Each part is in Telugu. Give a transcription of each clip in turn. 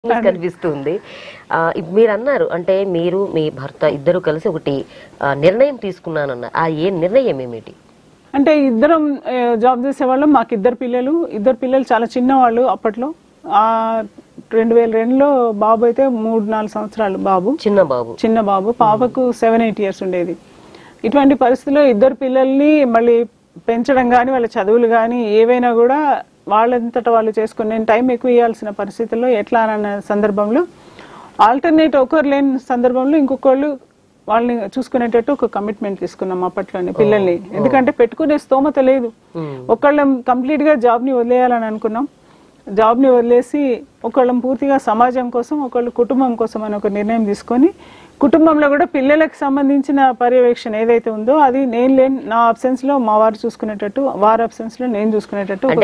కనిపిస్తుంది ఆ, ఇప్ మీరు అన్నారు అంటే మీరు మీ భర్త ఇద్దరు కలిసి ఒకటి ఆ, నిర్ణయం తీసుకున్నానన్న ఆ ఏ నిర్ణయం ఏమిటి అంటే ఇద్దరం ఏ, జాబ్ చేసేవాళ్ళం మాకు ఇద్దరు పిల్లలు ఇద్దరు పిల్లలు చాలా చిన్నవాళ్ళు అప్పట్లో ఆ రెండు వేల రెండులో బాబు అయితే మూడు నాలుగు సంవత్సరాలు బాబు చిన్న బాబు చిన్న బాబు పాపకు సెవెన్ ఎయిట్ ఇయర్స్ ఉండేది ఇటువంటి పరిస్థితుల్లో ఇద్దరు పిల్లల్ని మళ్ళీ పెంచడం కానీ వాళ్ళ చదువులు కానీ ఏవైనా కూడా వాళ్ళంతట వాళ్ళు చేసుకుని నేను టైం ఎక్కువ ఇవ్వాల్సిన పరిస్థితుల్లో ఎట్లా అన్న సందర్భంలో ఆల్టర్నేట్ ఒకరు లేని సందర్భంలో ఇంకొకళ్ళు వాళ్ళని చూసుకునేటట్టు ఒక కమిట్మెంట్ తీసుకున్నాం అప్పట్లోనే పిల్లల్ని ఎందుకంటే పెట్టుకునే స్తోమత లేదు ఒకళ్ళం కంప్లీట్ గా జాబ్ ని వదిలేయాలని అనుకున్నాం జాబ్ ని వదిలేసి ఒకళ్ళం పూర్తిగా సమాజం కోసం ఒకళ్ళు కుటుంబం కోసం అని ఒక నిర్ణయం తీసుకొని కుటుంబంలో కూడా పిల్లలకు సంబంధించిన పర్యవేక్షణ ఏదైతే ఉందో అది నేను లేని నా అబ్సెన్స్ లో మా వారు చూసుకునేటట్టు వారి అబ్సెన్స్ లో నేను చూసుకునేటట్టు ఒక అంటే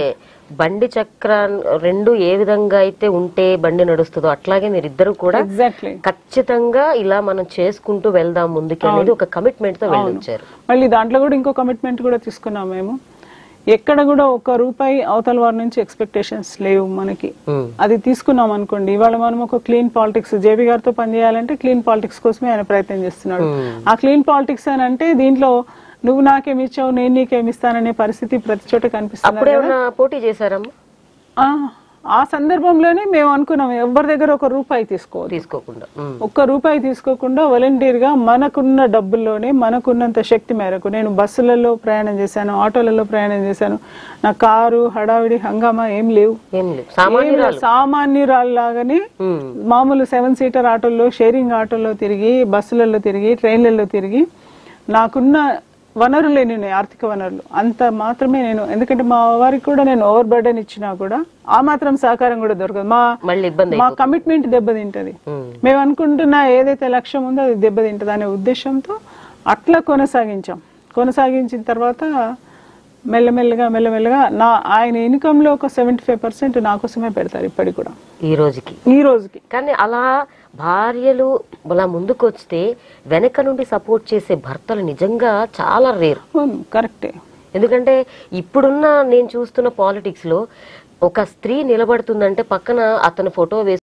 బండి చక్ర రెండు ఏ విధంగా అయితే ఉంటే బండి నడుస్తుందో అట్లాగే మీరు ఇద్దరు కూడా ఎగ్జాక్ట్లీ ఖచ్చితంగా ఇలా మనం చేసుకుంటూ వెళ్దాం ముందుకి అనేది ఒక కమిట్మెంట్ తో వెళ్ళొచ్చారు మళ్ళీ దాంట్లో కూడా ఇంకో కమిట్మెంట్ కూడా తీసుకున్నాం మేము ఎక్కడ కూడా ఒక రూపాయి అవతల వారి నుంచి ఎక్స్పెక్టేషన్స్ లేవు మనకి ఉమ్. అది తీసుకున్నాం అనుకోండి ఇవాళ మనం ఒక క్లీన్ పాలిటిక్స్ జేబీ గారితో పనిచేయాలంటే క్లీన్ పాలిటిక్స్ కోసమే ఆయన ప్రయత్నం చేస్తున్నాడు ఆ క్లీన్ పాలిటిక్స్ అని అంటే దీంట్లో నువ్వు నాకేమి ఇచ్చావు నేను నీకేమి ఇస్తాననే పరిస్థితి ప్రతి చోట కనిపిస్తుంది అప్పుడు ఏమన్నా పోటీ చేశారమ్మా ఆ, ఆ సందర్భంలోనే మేము అనుకున్నాం ఎవరి దగ్గర ఒక రూపాయి తీసుకోవద్దు తీసుకోకుండా ఉమ్. ఒక్క రూపాయి తీసుకోకుండా వాలంటీర్ గా మనకున్న డబ్బుల్లోనే మనకున్నంత శక్తి మేరకు నేను బస్సులలో ప్రయాణం చేశాను ఆటోలలో ప్రయాణం చేశాను నా కారు హడావిడి హంగామా ఏం లేవు ఏం లేదు సామాన్యురాలు సామాన్యురాల్లాగానే ఉమ్. మామూలు సెవెన్ సీటర్ ఆటోల్లో షేరింగ్ ఆటోల్లో తిరిగి బస్సులలో తిరిగి ట్రైన్లలో తిరిగి నాకున్న వనరులు ఎన్ని ఆర్థిక వనరులు అంత మాత్రమే నేను ఎందుకంటే మా వారికి కూడా నేను ఓవర్ బర్డెన్ ఇచ్చినా కూడా ఆ మాత్రం సహకారం కూడా దొరకదు మా మళ్ళీ ఇబ్బంది మా కమిట్మెంట్ దెబ్బతింటది ఉమ్. మేము అనుకుంటున్న ఏదైతే లక్ష్యం ఉందో అది దెబ్బతింటది అనే ఉద్దేశంతో అట్లా కొనసాగించాం కొనసాగించిన తర్వాత మెల్లమెల్లగా మెల్లమెల్లగా నా ఆయన ఇన్కమ్ లో ఒక సెవెంటీ ఫైవ్ పర్సెంట్ నా కోసమే పెడతారు ఇప్పటికి కూడా ఈ రోజుకి ఈ రోజుకి కానీ అలా భార్యలు అలా ముందుకు వస్తే వెనక నుండి సపోర్ట్ చేసే భర్తలు నిజంగా చాలా రేర్ అవును, కరెక్టే ఎందుకంటే ఇప్పుడున్న నేను చూస్తున్న పాలిటిక్స్ లో ఒక స్త్రీ నిలబడుతుందంటే పక్కన అతని ఫోటో వేసి